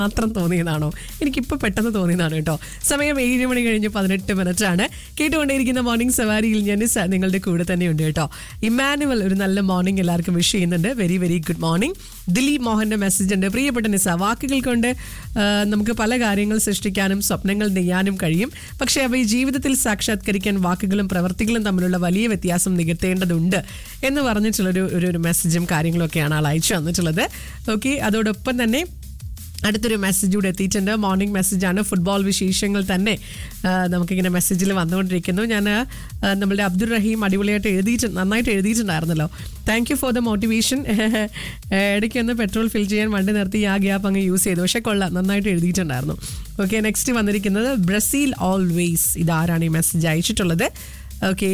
മാത്രം തോന്നിയതാണോ എനിക്കിപ്പോൾ പെട്ടെന്ന് തോന്നിയതാണ് കേട്ടോ സമയം ഏഴ് മണി കഴിഞ്ഞ് പതിനെട്ട് മിനിറ്റ് ആണ് കേട്ടുകൊണ്ടേയിരിക്കുന്ന മോർണിംഗ് സവാരിയിൽ ഞാൻ സ- നിങ്ങളുടെ കൂടെ തന്നെയുണ്ട് കേട്ടോ ഇമാനുവൽ ഒരു നല്ല മോർണിംഗ് എല്ലാവർക്കും വിഷ് ചെയ്യുന്നുണ്ട് very very good morning Dileep മോഹന്റെ മെസ്സേജ് ഉണ്ട് പ്രിയപ്പെട്ട നിസ വാക്കുകൾ കൊണ്ട് ആ, നമുക്ക് പല കാര്യങ്ങൾ സൃഷ്ടിക്കാനും സ്വപ്നങ്ങൾ നെയ്യാനും കഴിയും പക്ഷേ അവ ഈ ജീവിതത്തിൽ സാക്ഷാത്കരിക്കാൻ വാക്കുകളും പ്രവൃത്തികളും തമ്മിലുള്ള വലിയ വ്യത്യാസം നികത്തേണ്ടതുണ്ട് എന്ന് പറഞ്ഞിട്ടുള്ളൊരു ഒരു ഒരു മെസ്സേജും കാര്യങ്ങളൊക്കെയാണ് ആൾ അയച്ചു തന്നിട്ടുള്ളത് ഓക്കെ അതോടൊപ്പം തന്നെ അടുത്തൊരു മെസ്സേജ് കൂടെ എത്തിയിട്ടുണ്ട് മോർണിംഗ് മെസ്സേജാണ് ഫുട്ബോൾ വിശേഷങ്ങൾ തന്നെ ആ, നമുക്കിങ്ങനെ മെസ്സേജിൽ വന്നുകൊണ്ടിരിക്കുന്നു ഞാൻ ആ, നമ്മളുടെ അബ്ദുൾ റഹീം അടിപൊളിയായിട്ട് എഴുതിയിട്ട് നന്നായിട്ട് എഴുതിയിട്ടുണ്ടായിരുന്നല്ലോ thank you for the motivation ഇടയ്ക്കൊന്ന് പെട്രോൾ ഫിൽ ചെയ്യാൻ വണ്ടി നിർത്തി ആ ഗ്യാപ്പ് അങ്ങ് യൂസ് ചെയ്തു പക്ഷേ കൊള്ളാം നന്നായിട്ട് എഴുതിയിട്ടുണ്ടായിരുന്നു ഓക്കെ നെക്സ്റ്റ് വന്നിരിക്കുന്നത് ബ്രസീൽ ഓൾവേസ് ഇതാരാണ് ഈ മെസ്സേജ് അയച്ചിട്ടുള്ളത് ഓക്കെ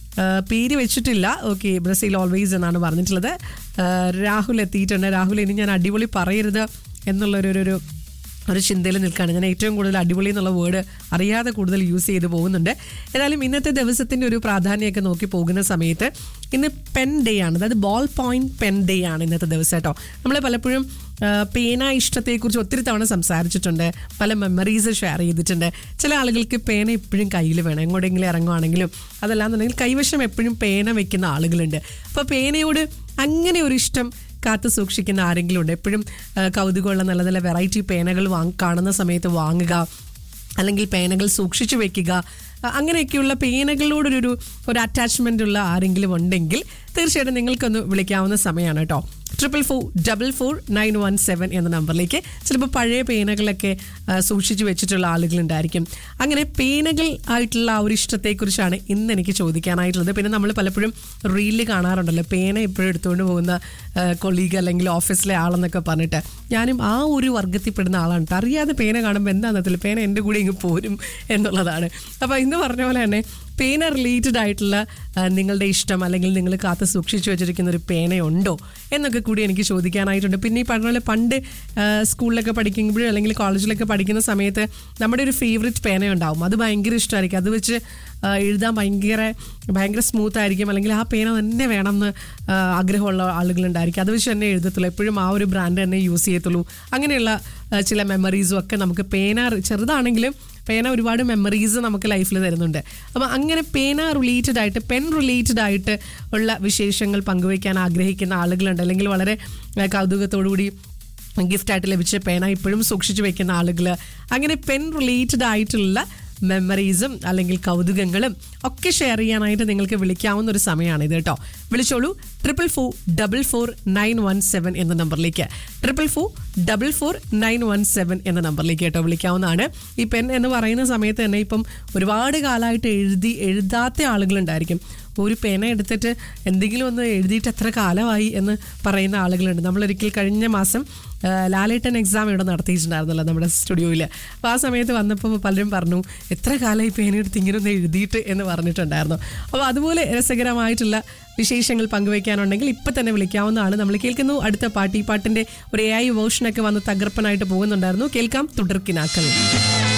പേര് വെച്ചിട്ടില്ല ഓക്കെ ബ്രസീൽ ഓൾവേസ് എന്നാണ് പറഞ്ഞിട്ടുള്ളത് ആ, രാഹുൽ എത്തിയിട്ടുണ്ട് രാഹുൽ ഇനി ഞാൻ അടിപൊളി പറയരുത് എന്നുള്ളൊരു ഒരു- ഒരു ഒരു ചിന്തയിൽ നിൽക്കുകയാണ് ഞാൻ ഏറ്റവും കൂടുതൽ അടിപൊളി എന്നുള്ള വേർഡ് അറിയാതെ കൂടുതൽ യൂസ് ചെയ്ത് പോകുന്നുണ്ട് ഏതായാലും ഇന്നത്തെ ദിവസത്തിൻ്റെ ഒരു പ്രാധാന്യമൊക്കെ നോക്കി പോകുന്ന സമയത്ത് ഇന്ന് പെൻ ഡേ ആണ് അതായത് ബോൾ പോയിന്റ് പെൻ ഡേ ആണ് ഇന്നത്തെ ദിവസം കേട്ടോ നമ്മൾ പലപ്പോഴും ആ, പേന ഇഷ്ടത്തെക്കുറിച്ച് ഒത്തിരി തവണ സംസാരിച്ചിട്ടുണ്ട് പല മെമ്മറീസ് ഷെയർ ചെയ്തിട്ടുണ്ട് ചില ആളുകൾക്ക് പേന എപ്പോഴും കയ്യിൽ വേണം എങ്ങോട്ടെങ്കിലും ഇറങ്ങുവാണെങ്കിലും അതല്ലാന്നുണ്ടെങ്കിൽ കൈവശം എപ്പോഴും പേന വെക്കുന്ന ആളുകളുണ്ട് അപ്പോൾ പേനയോട് അങ്ങനെ ഒരു ഇഷ്ടം കാത്തു സൂക്ഷിക്കുന്ന ആരെങ്കിലും ഉണ്ട് എപ്പോഴും ആ, കൗതുകമുള്ള നല്ല നല്ല വെറൈറ്റി പേനകൾ വാങ് കാണുന്ന സമയത്ത് വാങ്ങുക അല്ലെങ്കിൽ പേനകൾ സൂക്ഷിച്ചു വെക്കുക അ- അങ്ങനെയൊക്കെയുള്ള പേനകളോടൊരു ഒരു അറ്റാച്ച്മെൻ്റ് ഉള്ള ആരെങ്കിലും ഉണ്ടെങ്കിൽ തീർച്ചയായിട്ടും നിങ്ങൾക്കൊന്ന് വിളിക്കാവുന്ന സമയമാണ് കേട്ടോ triple four double four nine one seven എന്ന നമ്പറിലേക്ക് ചിലപ്പോൾ പഴയ പേനകളൊക്കെ ആ, സൂക്ഷിച്ചു വെച്ചിട്ടുള്ള ആളുകളുണ്ടായിരിക്കും അങ്ങനെ പേനകൾ ആയിട്ടുള്ള ആ ഒരു ഇഷ്ടത്തെക്കുറിച്ചാണ് ഇന്ന് എനിക്ക് ചോദിക്കാനായിട്ടുള്ളത് പിന്നെ നമ്മൾ പലപ്പോഴും റീലിൽ കാണാറുണ്ടല്ലോ പേന എപ്പോഴും എടുത്തുകൊണ്ട് പോകുന്ന കൊളീഗ് അല്ലെങ്കിൽ ഓഫീസിലെ ആളെന്നൊക്കെ പറഞ്ഞിട്ട് ഞാനും ആ ഒരു വർഗത്തിൽപ്പെടുന്ന ആളാണ് ട്ടോ. അറിയാതെ പേന കാണുമ്പോൾ എന്താണെന്നത്തില്ല പേന എൻ്റെ കൂടെ ഇങ്ങ് പോരും എന്നുള്ളതാണ് അപ്പോൾ ഇന്ന് പറഞ്ഞ പോലെ തന്നെ പേന റിലേറ്റഡ് ആയിട്ടുള്ള ആ, നിങ്ങളുടെ ഇഷ്ടം അല്ലെങ്കിൽ നിങ്ങൾ കാത്ത് സൂക്ഷിച്ചു വെച്ചിരിക്കുന്ന ഒരു പേനയുണ്ടോ എന്നൊക്കെ കൂടി എനിക്ക് ചോദിക്കാനായിട്ടുണ്ട് പിന്നെ ഈ പറഞ്ഞ പോലെ പണ്ട് ആ, സ്കൂളിലൊക്കെ പഠിക്കുമ്പോഴും അല്ലെങ്കിൽ കോളേജിലൊക്കെ പഠിക്കുന്ന സമയത്ത് നമ്മുടെ ഒരു ഫേവറേറ്റ് പേന ഉണ്ടാവും അത് ഭയങ്കര ഇഷ്ടമായിരിക്കും അത് വെച്ച് ആ, എഴുതാൻ ഭയങ്കര ഭയങ്കര സ്മൂത്ത് ആയിരിക്കും അല്ലെങ്കിൽ ആ പേന തന്നെ വേണമെന്ന് ആ, ആഗ്രഹമുള്ള ആളുകളുണ്ടായിരിക്കും അത് വെച്ച് തന്നെ എഴുതത്തുള്ളൂ എപ്പോഴും ആ ഒരു ബ്രാൻഡ് തന്നെ യൂസ് ചെയ്യത്തുള്ളൂ അങ്ങനെയുള്ള ആ, ചില മെമ്മറീസും ഒക്കെ നമുക്ക് പേന ചെറുതാണെങ്കിലും പേന ഒരുപാട് മെമ്മറീസ് നമുക്ക് ലൈഫിൽ തരുന്നുണ്ട് അപ്പോൾ അങ്ങനെ പേന റിലേറ്റഡ് ആയിട്ട് പെൻ റിലേറ്റഡ് ആയിട്ട് ഉള്ള വിശേഷങ്ങൾ പങ്കുവയ്ക്കാൻ ആഗ്രഹിക്കുന്ന ആളുകളുണ്ട് അല്ലെങ്കിൽ വളരെ ആ, കൗതുകത്തോടുകൂടി ഗിഫ്റ്റായിട്ട് ലഭിച്ച പേന ഇപ്പോഴും സൂക്ഷിച്ചു വെക്കുന്ന ആളുകൾ അങ്ങനെ പെൻ റിലേറ്റഡ് ആയിട്ടുള്ള മെമ്മറീസും അല്ലെങ്കിൽ കൗതുകങ്ങളും ഒക്കെ ഷെയർ ചെയ്യാനായിട്ട് നിങ്ങൾക്ക് വിളിക്കാവുന്ന ഒരു സമയമാണ് ഇത് കേട്ടോ വിളിച്ചോളൂ triple four double four nine one seven എന്ന നമ്പറിലേക്ക് triple four double four nine one seven എന്ന നമ്പറിലേക്ക് കേട്ടോ വിളിക്കാവുന്നതാണ് ഈ പെൻ എന്ന് പറയുന്ന സമയത്ത് തന്നെ ഇപ്പം ഒരുപാട് കാലമായിട്ട് എഴുതി എഴുതാത്ത ആളുകളുണ്ടായിരിക്കും ഒരു പേന എടുത്തിട്ട് എന്തെങ്കിലും ഒന്ന് എഴുതിയിട്ട് എത്ര കാലമായി എന്ന് പറയുന്ന ആളുകളുണ്ട് നമ്മളൊരിക്കൽ കഴിഞ്ഞ മാസം ആ, ലാലേട്ടൻ എക്സാം ഇവിടെ നടത്തിയിട്ടുണ്ടായിരുന്നല്ലോ നമ്മുടെ സ്റ്റുഡിയോയിൽ അപ്പോൾ ആ സമയത്ത് വന്നപ്പോൾ പലരും പറഞ്ഞു എത്ര കാലമായി പേന എടുത്ത് ഇങ്ങനെ ഒന്ന് എഴുതിയിട്ട് എന്ന് പറഞ്ഞിട്ടുണ്ടായിരുന്നു അപ്പോൾ അതുപോലെ രസകരമായിട്ടുള്ള വിശേഷങ്ങൾ പങ്കുവയ്ക്കാനുണ്ടെങ്കിൽ ഇപ്പം തന്നെ വിളിക്കാവുന്നതാണ് നമ്മൾ കേൾക്കുന്നു അടുത്ത പാട്ട് ഈ പാട്ടിൻ്റെ ഒരു എ ഐ വേർഷനൊക്കെ വന്ന് തകർപ്പനായിട്ട് പോകുന്നുണ്ടായിരുന്നു കേൾക്കാം തുടർക്കിനാക്കൾ